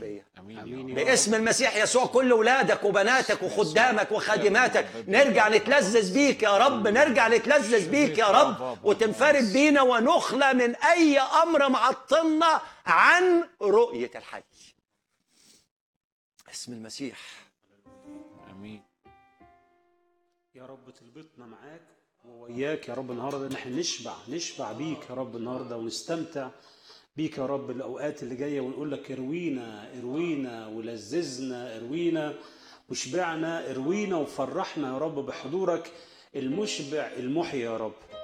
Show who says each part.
Speaker 1: بيا
Speaker 2: امين يا
Speaker 1: باسم المسيح يسوع كل ولادك وبناتك وخدامك وخادماتك نرجع نتلذذ بيك يا رب نرجع نتلذذ بيك يا رب وتنفرد بينا ونخلى من اي امر معطلنا عن رؤيه الحي اسم المسيح
Speaker 2: امين
Speaker 3: يا رب تربطنا معاك ووياك يا رب النهارده ان احنا نشبع نشبع بيك يا رب النهارده ونستمتع بيك يا رب الاوقات اللي جايه ونقول لك اروينا اروينا ولذذنا اروينا وشبعنا اروينا وفرحنا يا رب بحضورك المشبع المحيي يا رب